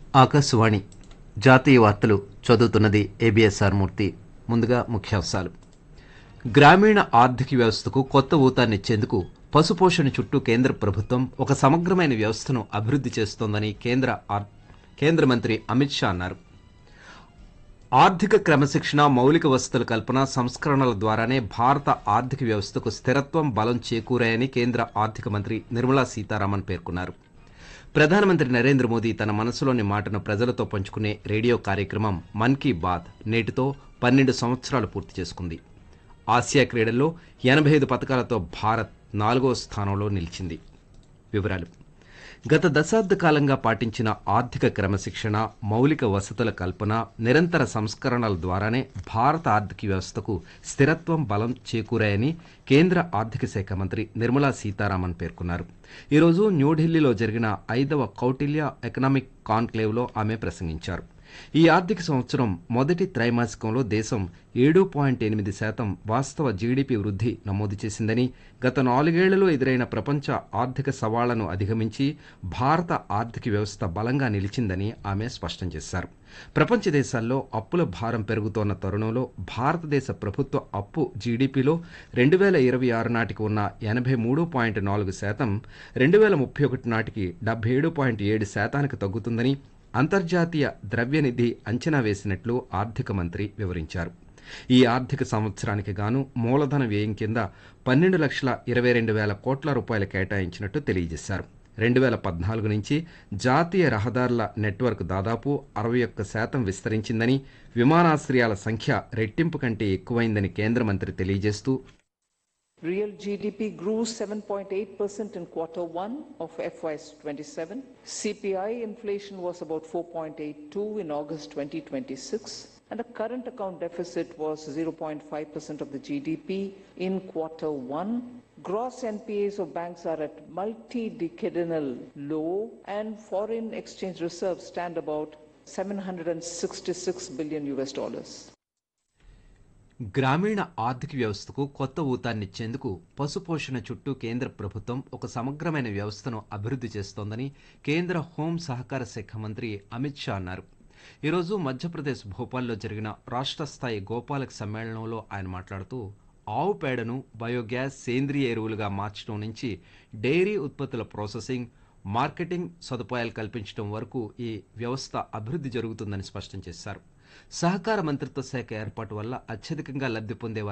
ఆకాశవాణి జాతీయ వార్తలు చదువుతున్నది ఏబిఎస్ఆర్ మూర్తి ముందుగా ముఖ్యాంశాలు గ్రామీణ ఆర్థిక వ్యవస్థకు కొత్త ఊతాన్నిచ్చేందుకు పశుపోషణ చుట్టూ కేంద్ర ప్రభుత్వం ఒక సమగ్రమైన వ్యవస్థను అభివృద్ధి చేస్తోందని కేంద్ర ఆర్- కేంద్ర మంత్రి అమిత్ షా అన్నారు ఆర్థిక క్రమశిక్షణ మౌలిక వసతుల కల్పన సంస్కరణల ద్వారానే భారత ఆర్థిక వ్యవస్థకు స్థిరత్వం బలం చేకూరాయని కేంద్ర ఆర్థిక మంత్రి నిర్మలా సీతారామన్ పేర్కొన్నారు ప్రధానమంత్రి నరేంద్ర మోదీ తన మనసులోని మాటను ప్రజలతో పంచుకునే రేడియో కార్యక్రమం మన్ కీ బాత్ నేటితో పన్నెండు సంవత్సరాలు పూర్తి చేసుకుంది ఆసియా క్రీడల్లో ఎనభై ఐదు పథకాలతో భారత్ నాలుగో స్థానంలో నిలిచింది వివరాలు గత దశాబ్ద కాలంగా పాటించిన ఆర్థిక క్రమశిక్షణ మౌలిక వసతుల కల్పన నిరంతర సంస్కరణల ద్వారానే భారత ఆర్థిక వ్యవస్థకు స్థిరత్వం బలం చేకూరాయని కేంద్ర ఆర్థిక శాఖ మంత్రి నిర్మలా సీతారామన్ పేర్కొన్నారు ఈరోజు న్యూఢిల్లీలో జరిగిన ఐదవ కౌటిల్య ఎకనామిక్ కాన్క్లేవ్లో ఆమె ప్రసంగించారు ఈ ఆర్థిక సంవత్సరం మొదటి త్రైమాసికంలో దేశం ఏడు పాయింట్ ఎనిమిది శాతం వాస్తవ జీడీపీ వృద్ధి నమోదు చేసిందని గత నాలుగేళ్లలో ఎదురైన ప్రపంచ ఆర్థిక సవాళ్లను అధిగమించి భారత ఆర్థిక వ్యవస్థ బలంగా నిలిచిందని ఆమె స్పష్టం చేశారు ప్రపంచ దేశాల్లో అప్పుల భారం పెరుగుతోన్న తరుణంలో భారతదేశ ప్రభుత్వ అప్పు జీడీపీలో రెండు వేల ఇరవై ఆరు నాటికి ఉన్న ఎనభై మూడు పాయింట్ నాలుగు శాతం రెండు వేల ముప్పై ఒకటి నాటికి డెబ్బై ఏడు పాయింట్ ఏడు శాతానికి తగ్గుతుందని అంతర్జాతీయ ద్రవ్యనిధి అంచనా వేసినట్లు ఆర్థిక మంత్రి వివరించారు ఈ ఆర్థిక సంవత్సరానికి గాను మూలధన వ్యయం కింద పన్నెండు లక్షల ఇరవై రెండు వేల కోట్ల రూపాయలు కేటాయించినట్టు తెలియజేశారు రెండు వేల పద్నాలుగు నుంచి జాతీయ రహదారుల నెట్వర్క్ దాదాపు అరవై ఒక్క శాతం విస్తరించిందని విమానాశ్రయాల సంఖ్య రెట్టింపు కంటే ఎక్కువైందని కేంద్ర మంత్రి తెలియజేస్తూ Real GDP grew 7.8% in quarter one of FY27. CPI inflation was about 4.82 in August 2026. And the current account deficit was 0.5% of the GDP in quarter one. Gross NPAs of banks are at multi-decadal low and foreign exchange reserves stand about 766 billion US dollars. గ్రామీణ ఆర్థిక వ్యవస్థకు కొత్త ఊతాన్నిచ్చేందుకు పశుపోషణ చుట్టూ కేంద్ర ప్రభుత్వం ఒక సమగ్రమైన వ్యవస్థను అభివృద్ధి చేస్తోందని కేంద్ర హోం సహకార శాఖ మంత్రి అమిత్ షా అన్నారు ఈరోజు మధ్యప్రదేశ్ భోపాల్లో జరిగిన రాష్ట్ర స్థాయి గోపాలక సమ్మేళనంలో ఆయన మాట్లాడుతూ ఆవు పేడను బయోగ్యాస్ సేంద్రియ ఎరువులుగా మార్చడం నుంచి డైరీ ఉత్పత్తుల ప్రాసెసింగ్ మార్కెటింగ్ సదుపాయాలు కల్పించడం వరకు ఈ వ్యవస్థ అభివృద్ధి జరుగుతుందని స్పష్టం చేశారు సహకార మంత్రిత్వ శాఖ ఏర్పాటు వల్ల అత్యధికంగా లబ్ధి పొందే